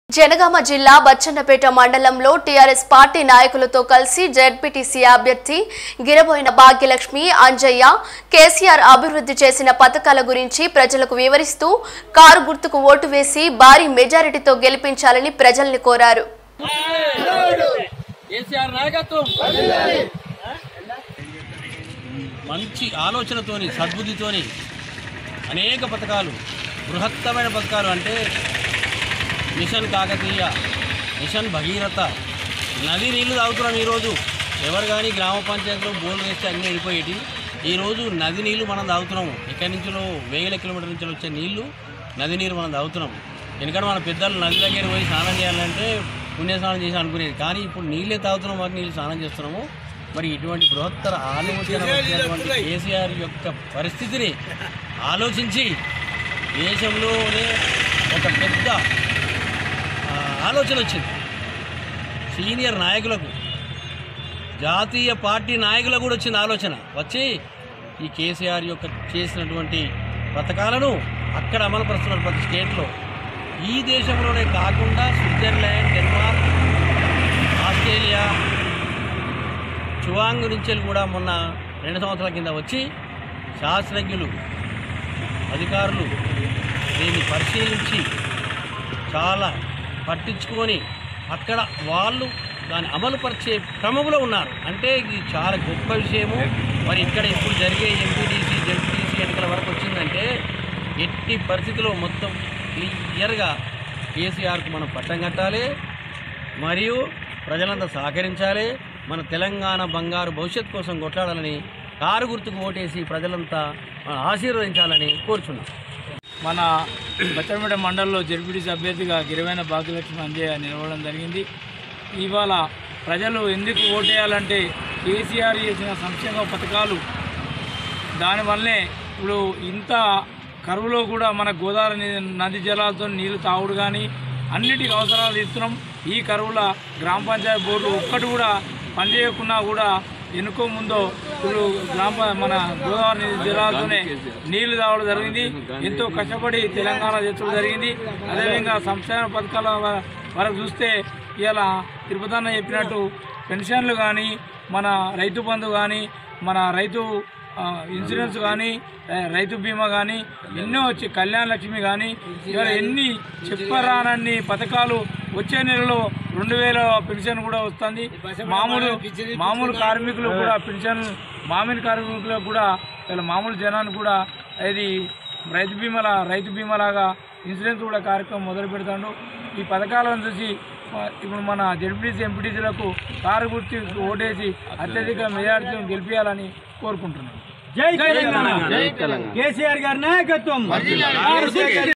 జనగామ జిల్లా బచ్చన్నపేట మండలంలో TRS party నాయకులతో కలిసి జెడ్పీటీసీ అభ్యర్థి గిరబోయిన భాగ్యలక్ష్మి అంజయ్య కేసీఆర్ అభివృద్ధి చేసిన పథకాల గురించి ప్రజలకు వివరిస్తూ కారు గుర్తుకు ఓటు వేసి భారీ మెజారిటీతో గెలిపించాలని ప్రజల్ని కోరారు కేసీఆర్ నాయకత్వం మంచి ఆలోచనతోని సద్బుద్ధితోని అనేక పథకాలు బృహత్తమైన పథకాలు అంటే మిషన్ కాకతీయ మిషన్ భగీరథ నది నీళ్లు తాగుతున్నాం ఈరోజు ఎవరు కానీ గ్రామ పంచాయతీలో బోర్లు వేస్తే అన్నీ వెళ్ళిపోయేటి ఈరోజు నది నీళ్లు మనం తాగుతున్నాము ఇక్కడి నుంచిలో వేల కిలోమీటర్ల నుంచి వచ్చే నీళ్లు నది నీరు మనం తాగుతున్నాం ఎందుకంటే మన పెద్దలు నది దగ్గర పోయి స్నానం చేయాలంటే పుణ్య స్నానం చేసి అనుకునేది కానీ ఇప్పుడు నీళ్ళే తాగుతున్నాం మరి నీళ్ళు స్నానం చేస్తున్నాము మరి ఇటువంటి బృహత్తర ఆలోచన వచ్చినటువంటి కేసీఆర్ యొక్క పరిస్థితిని ఆలోచించి దేశంలోనే ఒక పెద్ద ఆ, ఆలోచన వచ్చింది సీనియర్ నాయకులకు జాతీయ పార్టీ నాయకులకు కూడా వచ్చింది ఆలోచన వచ్చి ఈ కేసీఆర్ యొక్క చేసినటువంటి పథకాలను అక్కడ అమలుపరుస్తున్నారు ప్రతి స్టేట్లో ఈ దేశంలోనే కాకుండా స్విట్జర్లాండ్ డెన్మార్క్ ఆస్ట్రేలియా చువాంగ్ నుంచి కూడా మొన్న రెండు సంవత్సరాల కింద వచ్చి శాస్త్రజ్ఞులు అధికారులు దీన్ని పరిశీలించి చాలా పట్టించుకొని అక్కడ వాళ్ళు దాన్ని అమలుపరిచే క్రమంలో ఉన్నారు అంటే ఇది చాలా గొప్ప విషయము మరి ఇక్కడ ఇప్పుడు జరిగే ఎంపీటీసీ జెడ్పీటీసీ ఎన్నికల వరకు వచ్చిందంటే ఎట్టి పరిస్థితిలో మొత్తం క్లియర్గా కేసీఆర్కు మనం పట్టం కట్టాలి మరియు ప్రజలంతా సహకరించాలి మన తెలంగాణ బంగారు భవిష్యత్ కోసం కొట్లాడాలని కారు గుర్తుకు ఓటేసి ప్రజలంతా ఆ, ఆశీర్వదించాలని కోరుచున్నాం మన బచ్చరపేట మండలంలో జడ్పీటీసీ అభ్యర్థిగా గిరివైన భాగ్యలక్ష్మి అంజయ్య నిలవడం జరిగింది ఇవాళ ప్రజలు ఎందుకు ఓటేయాలంటే కేసీఆర్ చేసిన సంక్షేమ పథకాలు దానివల్లే ఇప్పుడు ఇంత కరువులో కూడా మన గోదావరి ని- నది జలాలతో నీళ్లు తాగుడు కానీ అన్నిటికీ అవసరాలు ఇస్తున్నాం ఈ కరువుల గ్రామ పంచాయతీ బోర్డు ఒక్కటి కూడా పనిచేయకున్నా కూడా ఎన్నుకో ముందో ఇప్పుడు గ్రామ ప- మన గోదావరి నది జలాలతోనే నీళ్లు తాగడం జరిగింది ఎంతో కష్టపడి తెలంగాణ తెచ్చడం జరిగింది అదేవిధంగా సంక్షేమ పథకాల వ- వరకు చూస్తే ఇలా తిరుపతన్న చెప్పినట్టు పెన్షన్లు కానీ మన రైతు బంధు కానీ మన రైతు ఆ, ఇన్సూరెన్స్ కానీ ఆ, రైతు బీమా కానీ ఎన్నో వచ్చి కళ్యాణ లక్ష్మి కానీ ఇవాళ ఎన్ని చెప్పరానన్ని పథకాలు వచ్చే నెలలో రెండు వేల పెన్షన్ కూడా వస్తుంది మామూలు మామూలు కార్మికులు కూడా పెన్షన్ మామూలు కార్మికులకు కూడా ఇలా మామూలు జనానికి కూడా ఇది రైతు బీమాల రైతు బీమాలాగా ఇన్సూరెన్స్ కూడా కార్యక్రమం మొదలు పెడతాడు ఈ పథకాలను చూసి ఆ, ఇప్పుడు మన జడ్పీటీసీ ఎంపీటీసీలకు కారు గుర్తి ఓటేసి అత్యధిక మెజార్టీతో గెలిపించాలని కోరుకుంటున్నాను జై తెలంగాణ కేసీఆర్ గారి నాయకత్వం